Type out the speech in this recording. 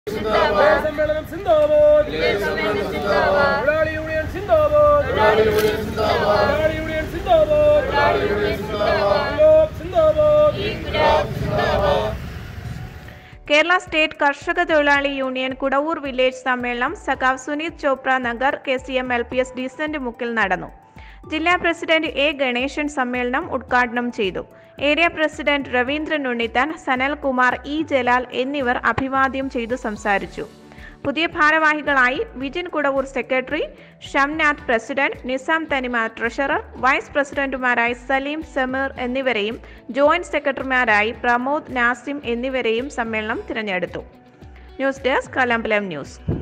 സമ്മേളനം സിന്ദാബാദ് തൊഴിലാളി യൂണിയൻ സിന്ദാബാദ് തൊഴിലാളി യൂണിയൻ സിന്ദാബാദ് ഇൻക്ലാബ് സിന്ദാബാദ് കേരള സ്റ്റേറ്റ് കർഷക തൊഴിലാളി യൂണിയൻ കുടവൂർ വില്ലേജ് സമ്മേളനം സഖാവ് Suneeth Chopra Nagar K C M L P S decent മുക്കിൽ നടന്നു ജില്ലാ പ്രസിഡന്റ് എ ഗണേശൻ സമ്മേളനം ഉദ്ഘാടനം ചെയ്തു area president Raveendran Unnithan Sanalkumar E Jalal എന്നിവർ അഭിവാദ്യം ചെയ്തു സംസാരിച്ചു പുതിയ ഭാരവാഹികളായി Vijin Kudavoor secretary Shamnath president Nizam Thanima treasurer vice പ്രസിഡന്റുമാരായി സലീം സമീർ എന്നിവരെയും ജോയിന്റ് സെക്രട്ടറിമാരായി പ്രമോദ് നാസിം എന്നിവരെയും സമ്മേളനം തിരഞ്ഞെടുത്തു ന്യൂസ് ഡെസ്ക് കലമ്പലം ന്യൂസ്